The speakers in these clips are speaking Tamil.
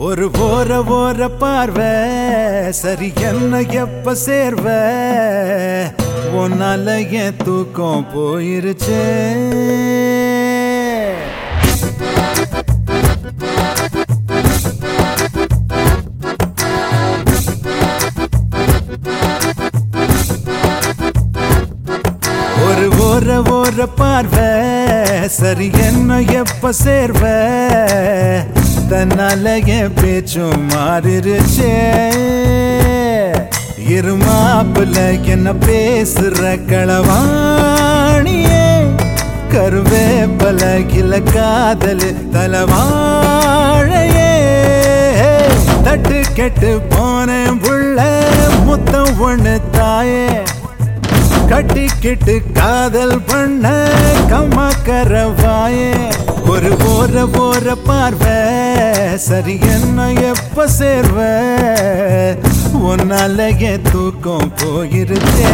ஒரு ஓர ஓர பார்வை சரி என்ன எப்ப சேர்வ உன்னால என் தூக்கம் போயிருச்சே ஒரு ஓர ஓர பார்வை சரி என்ன எப்ப சேர்வ தன்னால என் பேச்சும் மாறிருச்சே இருமாப்புல என்ன பேசுற களவாணியே கருவேப்பல கில காதல் தலவாழையே தட்டு கெட்டு போனேன் புள்ள முத்தம் ஒண்ணு தாயே கட்டிக்கிட்டு காதல் பண்ண கம்மக்கரவாயே ஒரு போற போற பார்வை சரி என்ன எப்ப சேர்வ உன்னால என் தூக்கம் போயிருச்சே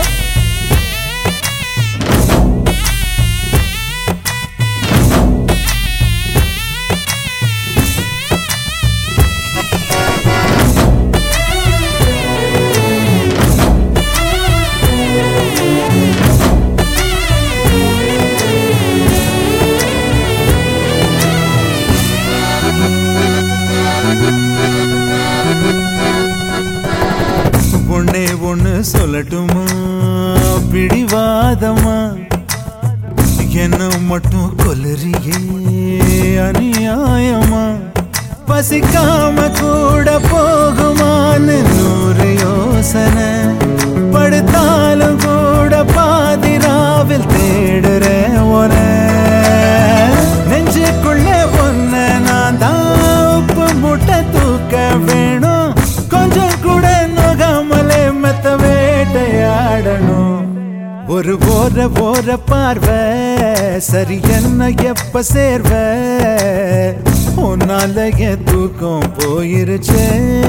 ஒன்னே ஒண்ணு சொல்லட்டுமா பிடிவாதமா என்ன மட்டும் கொல்லறியே அநியாயமா பசிக்காம கூட போகுமான்னு நூறு யோசனை படுத்தாலும் கூட பாதிராவில் தேடுறேன் உன நெஞ்சுக்குள்ள ஒன்ன நான் தான் உப்பு முட்டை தூக்க வேணும் கொஞ்சம் கூட நோகாமலே மெத்த வேட்டையாடணும் ஒரு போற போற பார்வை சரி என்ன எப்ப சேர்வ உன்னால என் தூக்கம் போயிருச்சே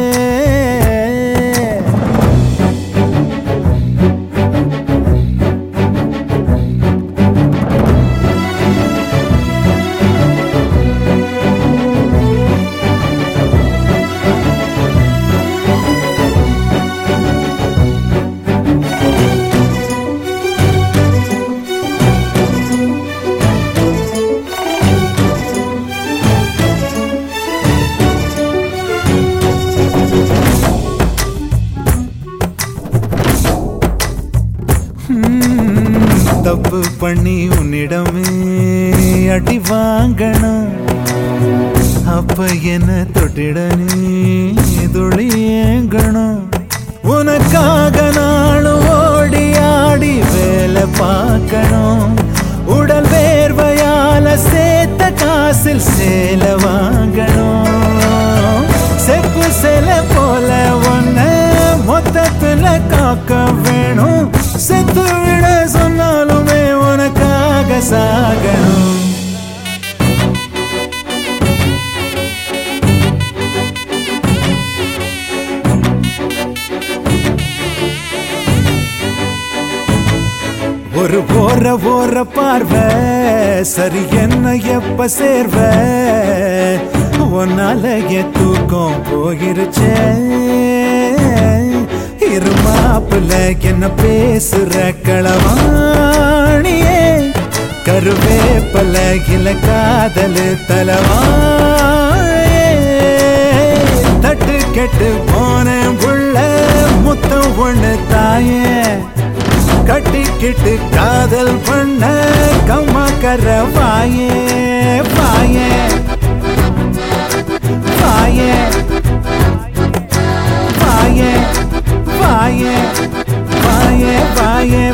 தப்பு பண்ணி உன்னிடமே அடி வாங்கணும் அப்ப என்ன தொட்டிட நீ துளி ஏங்கணும் உனக்காக நானும் ஓடி ஆடி வேலை பார்க்கணும் உடல் வேர்வையால சேர்த்த காசில் சேல வாங்கணும் செப்பு சில போல ஒன்ன மொத்தத்துல காக்க வேணும் செத்து விட சொன்னாலுமே உனக்காக சாகணும் ஒரு போற போற பார்வை சரி என்ன எப்ப சேர்வ உன்னால என் தூக்கம் போயிருச்சே இருமாப்புல என்ன பேசுற களவாணியே கருவேப்பல இல காதல் தலவாயே தட்டு கெட்டு போனேன் புள்ள முத்தம் ஒண்ணு தாயே கட்டிக்கிட்டு காதல் பண்ண கம்மா கர வாயே வாயே வாயே வாயே வாயே வாயே வாயே